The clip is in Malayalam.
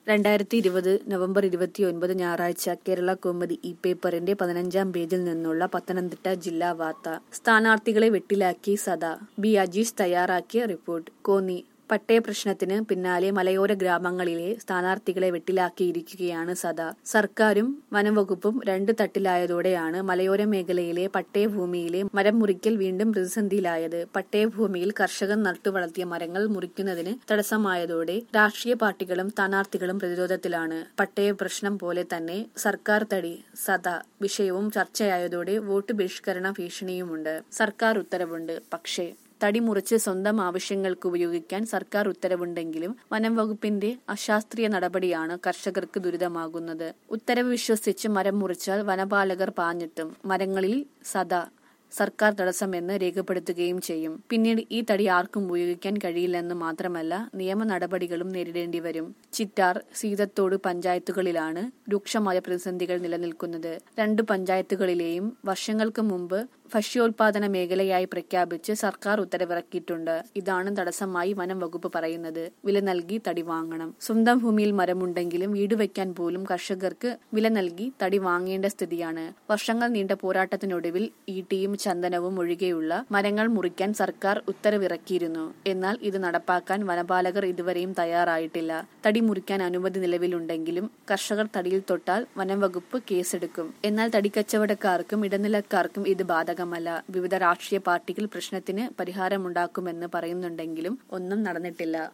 രണ്ടായിരത്തി ഇരുപത് നവംബർ ഇരുപത്തിയൊൻപത് ഞായറാഴ്ച കേരള കൗമുദി ഇ പേപ്പറിന്റെ പതിനഞ്ചാം പേജിൽ നിന്നുള്ള പത്തനംതിട്ട ജില്ലാ വാർത്ത സ്ഥാനാർത്ഥികളെ വെട്ടിലാക്കി സദാ ബി അജീഷ് തയ്യാറാക്കിയ റിപ്പോർട്ട് കോന്നി പട്ടയ പ്രശ്നത്തിന് പിന്നാലെ മലയോര ഗ്രാമങ്ങളിലെ സ്ഥാനാർത്ഥികളെ വെട്ടിലാക്കിയിരിക്കുകയാണ് സദാ സർക്കാരും വനംവകുപ്പും രണ്ട് തട്ടിലായതോടെയാണ് മലയോര മേഖലയിലെ പട്ടയഭൂമിയിലെ മരം മുറിക്കൽ വീണ്ടും പ്രതിസന്ധിയിലായത് പട്ടയഭൂമിയിൽ കർഷകർ നട്ടുവളർത്തിയ മരങ്ങൾ മുറിക്കുന്നതിന് തടസ്സമായതോടെ രാഷ്ട്രീയ പാർട്ടികളും സ്ഥാനാർത്ഥികളും പ്രതിരോധത്തിലാണ് പട്ടയ പ്രശ്നം പോലെ തന്നെ സർക്കാർ തടി സദാ വിഷയവും ചർച്ചയായതോടെ വോട്ട് ബഹിഷ്കരണ ഭീഷണിയുമുണ്ട് സർക്കാർ ഉത്തരവുണ്ട് പക്ഷേ തടി മുറിച്ച് സ്വന്തം ആവശ്യങ്ങൾക്ക് ഉപയോഗിക്കാൻ സർക്കാർ ഉത്തരവുണ്ടെങ്കിലും വനം വകുപ്പിന്റെ അശാസ്ത്രീയ നടപടിയാണ് കർഷകർക്ക് ദുരിതമാകുന്നത് ഉത്തരവ് വിശ്വസിച്ച് മരം മുറിച്ചാൽ വനപാലകർ പാഞ്ഞെത്തും മരങ്ങളിൽ സദാ സർക്കാർ തടസ്സമെന്ന് രേഖപ്പെടുത്തുകയും ചെയ്യും പിന്നീട് ഈ തടി ആർക്കും ഉപയോഗിക്കാൻ കഴിയില്ലെന്ന് മാത്രമല്ല നിയമ നടപടികളും നേരിടേണ്ടി വരും ചിറ്റാർ സീതത്തോട് പഞ്ചായത്തുകളിലാണ് രൂക്ഷമായ പ്രതിസന്ധികൾ നിലനിൽക്കുന്നത് രണ്ട് പഞ്ചായത്തുകളിലെയും വർഷങ്ങൾക്ക് മുമ്പ് ഭക്ഷ്യോൽപാദന മേഖലയായി പ്രഖ്യാപിച്ച് സർക്കാർ ഉത്തരവിറക്കിയിട്ടുണ്ട് ഇതാണ് തടസ്സമായി വനം വകുപ്പ് പറയുന്നത് വില നൽകി തടി വാങ്ങണം സ്വന്തം ഭൂമിയിൽ മരമുണ്ടെങ്കിലും വീട് വയ്ക്കാൻ പോലും കർഷകർക്ക് വില നൽകി തടി വാങ്ങേണ്ട സ്ഥിതിയാണ് വർഷങ്ങൾ നീണ്ട പോരാട്ടത്തിനൊടുവിൽ ഈട്ടിയും ചന്ദനവും ഒഴികെയുള്ള മരങ്ങൾ മുറിക്കാൻ സർക്കാർ ഉത്തരവിറക്കിയിരുന്നു എന്നാൽ ഇത് നടപ്പാക്കാൻ വനപാലകർ ഇതുവരെയും തയ്യാറായിട്ടില്ല തടി മുറിക്കാൻ അനുമതി നിലവിലുണ്ടെങ്കിലും കർഷകർ തടിയിൽ തൊട്ടാൽ വനം വകുപ്പ് കേസെടുക്കും എന്നാൽ തടിക്കച്ചവടക്കാർക്കും ഇടനിലക്കാർക്കും ഇത് ബാധകമല്ല വിവിധ രാഷ്ട്രീയ പാർട്ടികൾ പ്രശ്നത്തിന് പരിഹാരമുണ്ടാക്കുമെന്ന് പറയുന്നുണ്ടെങ്കിലും ഒന്നും നടന്നിട്ടില്ല